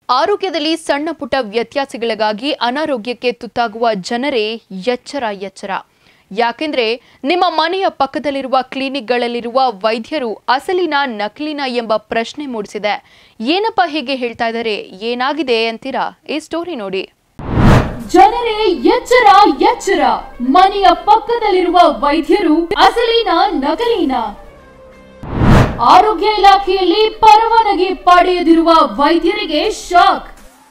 ಆರೋಗ್ಯದಲ್ಲಿ ಸಣ್ಣ ಪುಟ್ಟ ವ್ಯತ್ಯಾಸಗಳಿಗಾಗಿ ಅನಾರೋಗ್ಯಕ್ಕೆ ತುತ್ತಾಗುವ ಜನರೇ ಎಚ್ಚರ ಎಚ್ಚರ ಯಾಕೆಂದ್ರೆ ನಿಮ್ಮ ಮನೆಯ ಪಕ್ಕದಲ್ಲಿರುವ ಕ್ಲಿನಿಕ್ಗಳಲ್ಲಿರುವ ವೈದ್ಯರು ಅಸಲಿನ ನಕಲಿನ ಎಂಬ ಪ್ರಶ್ನೆ ಮೂಡಿಸಿದೆ ಏನಪ್ಪ ಹೀಗೆ ಹೇಳ್ತಾ ಇದ್ದಾರೆ ಏನಾಗಿದೆ ಅಂತೀರಾ ಈ ಸ್ಟೋರಿ ನೋಡಿ ಜನರೇ ಎಚ್ಚರ ಎಚ್ಚರ ಮನೆಯ ಪಕ್ಕದಲ್ಲಿರುವ ವೈದ್ಯರು ಅಸಲಿನ ನಕಲಿನ ಆರೋಗ್ಯ ಇಲಾಖೆಯಲ್ಲಿ ಪರವಾನಗಿ ಪಡೆಯದಿರುವ ವೈದ್ಯರಿಗೆ ಶಾಕ್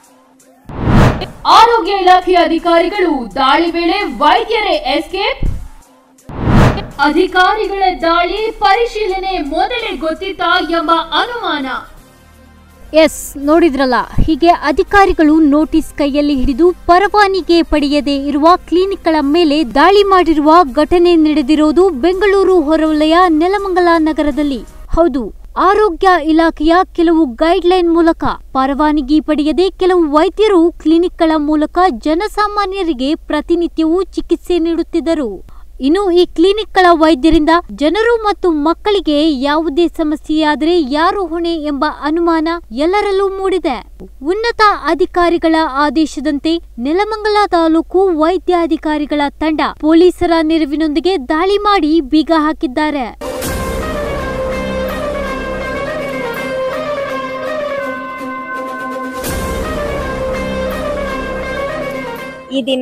ಆರೋಗ್ಯ ಇಲಾಖೆಯ ಅಧಿಕಾರಿಗಳು ದಾಳಿ ವೇಳೆ ವೈದ್ಯರೇ ಎಸ್ಕೇಪ್ ಅಧಿಕಾರಿಗಳ ದಾಳಿ ಪರಿಶೀಲನೆ ಮೊದಲೇ ಗೊತ್ತಿತ್ತಾ ಎಂಬ ಅನುಮಾನ ಎಸ್ ನೋಡಿದ್ರಲ್ಲ ಹೀಗೆ ಅಧಿಕಾರಿಗಳು ನೋಟಿಸ್ ಕೈಯಲ್ಲಿ ಹಿಡಿದು ಪರವಾನಿಗೆ ಪಡೆಯದೆ ಇರುವ ಕ್ಲಿನಿಕ್ಗಳ ಮೇಲೆ ದಾಳಿ ಮಾಡಿರುವ ಘಟನೆ ನಡೆದಿರೋದು ಬೆಂಗಳೂರು ಹೊರವಲಯ ನೆಲಮಂಗಲ ನಗರದಲ್ಲಿ ಹೌದು ಆರೋಗ್ಯ ಇಲಾಖೆಯ ಕೆಲವು ಗೈಡ್ಲೈನ್ ಮೂಲಕ ಪರವಾನಗಿ ಪಡೆಯದೆ ಕೆಲವು ವೈದ್ಯರು ಕ್ಲಿನಿಕ್ಗಳ ಮೂಲಕ ಜನಸಾಮಾನ್ಯರಿಗೆ ಪ್ರತಿನಿತ್ಯವೂ ಚಿಕಿತ್ಸೆ ನೀಡುತ್ತಿದ್ದರು ಇನ್ನು ಈ ಕ್ಲಿನಿಕ್ಗಳ ವೈದ್ಯರಿಂದ ಜನರು ಮತ್ತು ಮಕ್ಕಳಿಗೆ ಯಾವುದೇ ಸಮಸ್ಯೆಯಾದರೆ ಯಾರು ಹೊಣೆ ಎಂಬ ಅನುಮಾನ ಎಲ್ಲರಲ್ಲೂ ಮೂಡಿದೆ ಉನ್ನತ ಅಧಿಕಾರಿಗಳ ಆದೇಶದಂತೆ ನೆಲಮಂಗಲ ತಾಲೂಕು ವೈದ್ಯಾಧಿಕಾರಿಗಳ ತಂಡ ಪೊಲೀಸರ ನೆರವಿನೊಂದಿಗೆ ದಾಳಿ ಮಾಡಿ ಬೀಗ ಹಾಕಿದ್ದಾರೆ ಈ ದಿನ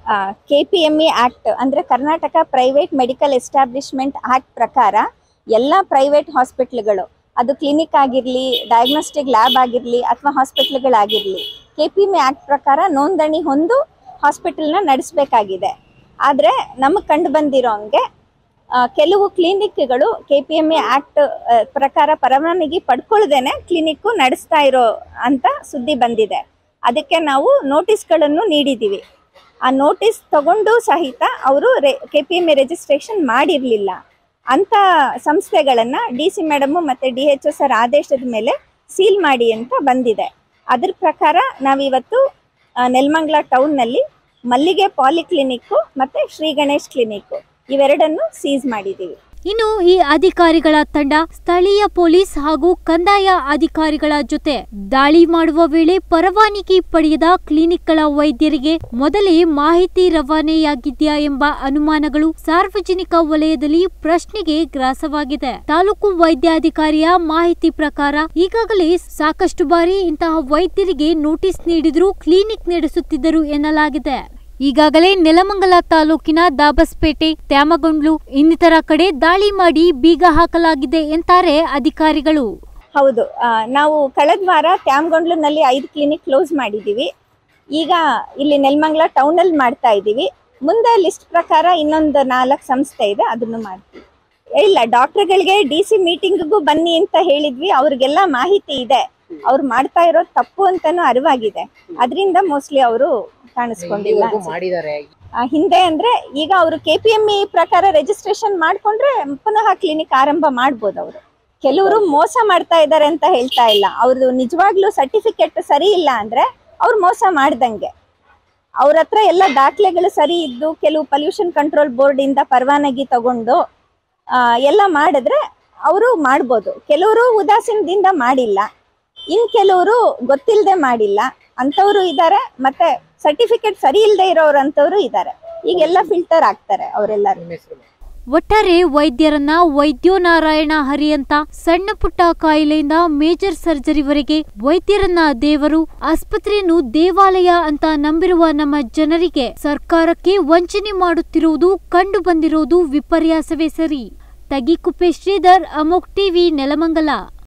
K P M E act ಅಂದರೆ Karnataka private medical establishment act ಪ್ರಕಾರ ಎಲ್ಲ ಪ್ರೈವೇಟ್ ಹಾಸ್ಪಿಟ್ಲ್ಗಳು ಅದು ಕ್ಲಿನಿಕ್ ಆಗಿರಲಿ ಡಯಾಗ್ನೋಸ್ಟಿಕ್ ಲ್ಯಾಬ್ ಆಗಿರಲಿ ಅಥವಾ ಹಾಸ್ಪಿಟ್ಲ್ಗಳಾಗಿರಲಿ K P M E act ಪ್ರಕಾರ ನೋಂದಣಿ ಹೊಂದು ಹಾಸ್ಪಿಟಲ್ನ ನಡೆಸಬೇಕಾಗಿದೆ ಆದರೆ ನಮಗೆ ಕಂಡು ಬಂದಿರೋ ಹಂಗೆ ಆ, ಕೆಲವು ಕ್ಲಿನಿಕ್ಗಳು K P M E act ಪ್ರಕಾರ ಪರವಾನಗಿ ಪಡ್ಕೊಳ್ದೇನೆ ಕ್ಲಿನಿಕ್ಕು ನಡೆಸ್ತಾ ಇರೋ ಅಂತ ಸುದ್ದಿ ಬಂದಿದೆ ಅದಕ್ಕೆ ನಾವು ನೋಟಿಸ್ಗಳನ್ನು ನೀಡಿದ್ದೀವಿ ಆ ನೋಟಿಸ್ ತಗೊಂಡು ಸಹಿತ ಅವರು ರೆ K P M E registration ಮಾಡಿರಲಿಲ್ಲ ಅಂಥ ಸಂಸ್ಥೆಗಳನ್ನು ಡಿ ಸಿ ಮೇಡಮು ಮತ್ತು ಡಿ ಎಚ್ ಎಸ್ ಸರ್ ಆದೇಶದ ಮೇಲೆ ಸೀಲ್ ಮಾಡಿ ಅಂತ ಬಂದಿದೆ ಅದ್ರ ಪ್ರಕಾರ ನಾವಿವತ್ತು ಆ, ನೆಲಮಂಗಲ ಟೌನ್ನಲ್ಲಿ ಮಲ್ಲಿಗೆ ಪಾಲಿಕ್ಲಿನಿಕ್ಕು ಮತ್ತು ಶ್ರೀ ಗಣೇಶ್ ಕ್ಲಿನಿಕ್ಕು ಇವೆರಡನ್ನು ಸೀಸ್ ಮಾಡಿದ್ದೀವಿ ಇನ್ನು ಈ ಅಧಿಕಾರಿಗಳ ತಂಡ ಸ್ಥಳೀಯ ಪೊಲೀಸ್ ಹಾಗೂ ಕಂದಾಯ ಅಧಿಕಾರಿಗಳ ಜೊತೆ ದಾಳಿ ಮಾಡುವ ವೇಳೆ ಪರವಾನಗಿ ಪಡೆಯದ ಕ್ಲಿನಿಕ್ಗಳ ವೈದ್ಯರಿಗೆ ಮೊದಲೇ ಮಾಹಿತಿ ರವಾನೆಯಾಗಿದ್ಯಾ ಎಂಬ ಅನುಮಾನಗಳು ಸಾರ್ವಜನಿಕ ವಲಯದಲ್ಲಿ ಪ್ರಶ್ನೆಗೆ ಗ್ರಾಸವಾಗಿದೆ ತಾಲೂಕು ವೈದ್ಯಾಧಿಕಾರಿಯ ಮಾಹಿತಿ ಪ್ರಕಾರ ಈಗಾಗಲೇ ಸಾಕಷ್ಟು ಬಾರಿ ಇಂತಹ ವೈದ್ಯರಿಗೆ ನೋಟಿಸ್ ನೀಡಿದರೂ ಕ್ಲಿನಿಕ್ ನಡೆಸುತ್ತಿದ್ದರು ಎನ್ನಲಾಗಿದೆ ಈಗಾಗಲೇ ನೆಲಮಂಗಲ ತಾಲೂಕಿನ ದಾಬಸ್ಪೇಟೆ ತ್ಯಾಮಗೊಂಡ್ಲು ಇನ್ನಿತರ ಕಡೆ ದಾಳಿ ಮಾಡಿ ಬೀಗ ಹಾಕಲಾಗಿದೆ ಎಂತಾರೆ ಅಧಿಕಾರಿಗಳು ಹೌದು ಆ, ನಾವು ಕಳೆದ ವಾರ ತ್ಯಾಮಗೊಂಡ್ಲುನಲ್ಲಿ ಐದು ಕ್ಲಿನಿಕ್ ಕ್ಲೋಸ್ ಮಾಡಿದ್ದೀವಿ ಈಗ ಇಲ್ಲಿ ನೆಲಮಂಗಲ ಟೌನಲ್ಲಿ ಮಾಡ್ತಾ ಇದ್ದೀವಿ ಮುಂದೆ ಲಿಸ್ಟ್ ಪ್ರಕಾರ ಇನ್ನೊಂದು ನಾಲ್ಕು ಸಂಸ್ಥೆ ಇದೆ ಅದನ್ನು ಮಾಡ್ತೀವಿ ಇಲ್ಲ ಡಾಕ್ಟರ್ಗಳಿಗೆ ಡಿ ಸಿ ಮೀಟಿಂಗ್ಗೂ ಬನ್ನಿ ಅಂತ ಹೇಳಿದ್ವಿ ಅವ್ರಿಗೆಲ್ಲ ಮಾಹಿತಿ ಇದೆ ಅವ್ರು ಮಾಡ್ತಾ ಇರೋದು ತಪ್ಪು ಅಂತಾನು ಅರಿವಾಗಿದೆ ಅದರಿಂದ ಮೋಸ್ಟ್ಲಿ ಅವರು ಕಾಣಿಸ್ಕೊಂಡಿಲ್ಲ ಇಲ್ಲಿವರೆಗೂ ಅನ್ಸುತ್ತೆ. ಮಾಡಿದ್ದಾರೆ ಆ, ಹಿಂದೆ ಅಂದ್ರೆ ಈಗ ಅವರು ಕೆ ಪಿ ಎಂ ಇ ಪ್ರಕಾರ ರಿಜಿಸ್ಟ್ರೇಷನ್ ಮಾಡ್ಕೊಂಡ್ರೆ ಪುನಃ ಕ್ಲಿನಿಕ್ ಆರಂಭ ಮಾಡ್ಬೋದು ಅವರು ಕೆಲವರು ಮೋಸ ಮಾಡ್ತಾ ಇದ್ದಾರೆ ಅಂತ ಹೇಳ್ತಾ ಇಲ್ಲ ಅವ್ರದ್ದು ನಿಜವಾಗ್ಲೂ ಸರ್ಟಿಫಿಕೇಟ್ ಸರಿ ಇಲ್ಲ ಅಂದ್ರೆ ಅವ್ರು ಮೋಸ ಮಾಡ್ದಂಗೆ ಅವ್ರ ಹತ್ರ ಎಲ್ಲ ದಾಖಲೆಗಳು ಸರಿ ಇದ್ದು ಕೆಲವು ಪೊಲ್ಯೂಷನ್ ಕಂಟ್ರೋಲ್ ಬೋರ್ಡ್ ಇಂದ ಪರವಾನಗಿ ತಗೊಂಡು ಆ, ಎಲ್ಲ ಮಾಡಿದ್ರೆ ಅವರು ಮಾಡ್ಬೋದು ಕೆಲವರು ಉದಾಸೀನದಿಂದ ಮಾಡಿಲ್ಲ ಇನ್ ಕೆಲವರು ಗೊತ್ತಿಲ್ಲದೆ ಮಾಡಿಲ್ಲ ಅಂಥವ್ರು ಇದ್ದಾರೆ ಮತ್ತೆ ಸರ್ಟಿಫಿಕೇಟ್ ಸರಿ ಇಲ್ಲದೆ ಇರೋರು ಅಂಥವ್ರು ಇದ್ದಾರೆ ಈಗೆಲ್ಲ ಫಿಲ್ಟರ್ ಆಗ್ತಾರೆ ಅವರೆಲ್ಲರೂ ನಿಮ್ಮ ಹೆಸರು ಒಟ್ಟಾರೆ ವೈದ್ಯರನ್ನ ವೈದ್ಯೋ ನಾರಾಯಣ ಹರಿ ಅಂತ ಸಣ್ಣ ಪುಟ್ಟ ಕಾಯಿಲೆಯಿಂದ ಮೇಜರ್ ಸರ್ಜರಿವರೆಗೆ ವೈದ್ಯರನ್ನ ದೇವರು ಆಸ್ಪತ್ರೆಯನ್ನು ದೇವಾಲಯ ಅಂತ ನಂಬಿರುವ ನಮ್ಮ ಜನರಿಗೆ ಸರ್ಕಾರಕ್ಕೆ ವಂಚನೆ ಮಾಡುತ್ತಿರುವುದು ಕಂಡು ಬಂದಿರುವುದು ವಿಪರ್ಯಾಸವೇ ಸರಿ ತಗಿಕುಪ್ಪೆ ಶ್ರೀಧರ್ ಅಮೋಕ್ ಟಿವಿ ನೆಲಮಂಗಲ